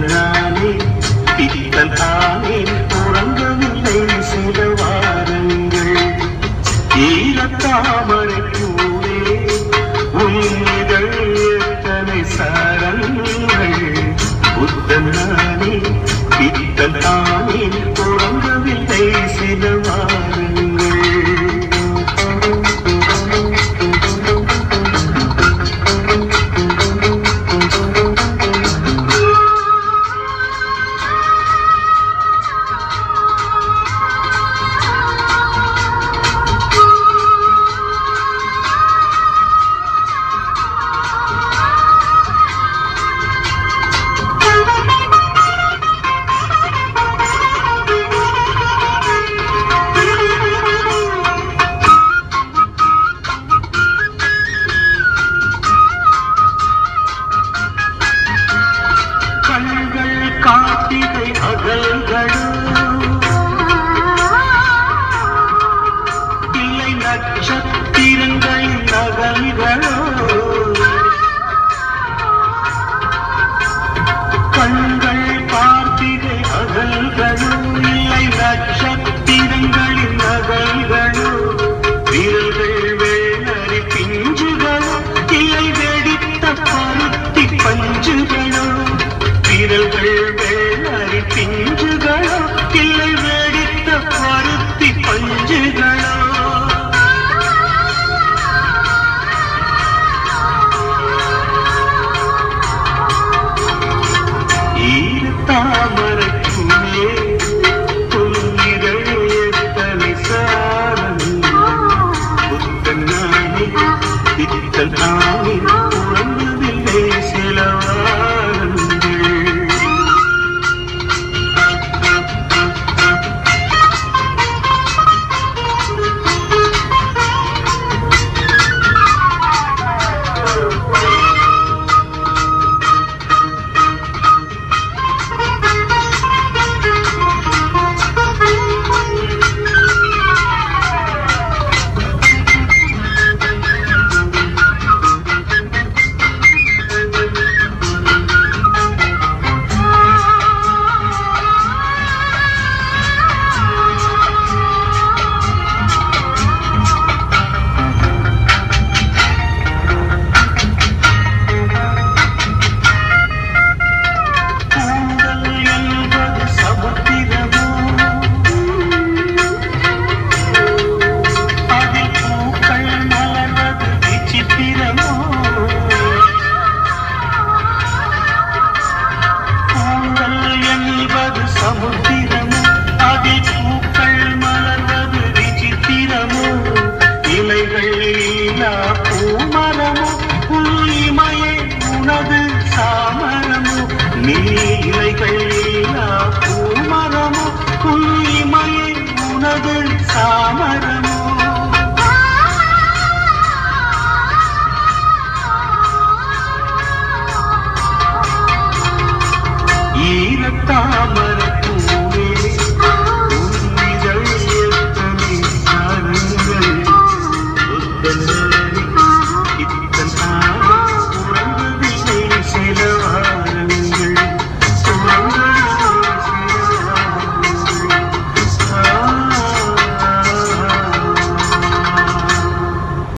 நானே பித்தன் தானே உறங்கவில்லை சில வாரங்கள் ஈரத்தாமரை பூவே உன்னிதழ் எத்தனை சரங்கள் புத்தன் நானே பித்தன் தானே உறங்கவில்லை சில வாரங்கள் கண்கள் காட்டிகை அகல்களும் இல்லை நட்சத்திரங்கள் நகல்களோ கண்கள் பார்த்திகை அகல்களும் இல்லை நட்சத்திரங்களின் நகல்களோ விரல்கள் வேலரி பிஞ்சுகளோ இல்லை வெடித்த பருத்தி பஞ்சுகளோ விரல்கள் வேலரி பிஞ்சுகளோ இல்லை வெடித்த பருத்தி பஞ்சுகளோ ஈரத்தாமரைக்குமே பொன்னிதழ் எத்தனை சாரம் புத்தன் நானே பித்தன் நானே உறங்கவில்லை சில வாரங்கள் கூந்தல் என்பது சமுத்திரமோ அதில் பூக்கள் மலர்வது விசித்திரமோ கூந்தல் என்பது சமுத்திரமோ அதில் பூக்கள் மலர்வது விசித்திரமோ இலைகள் இல்லா பூமரமோ புல்லிமையே உனது சாமரமோ நீ இலைகள்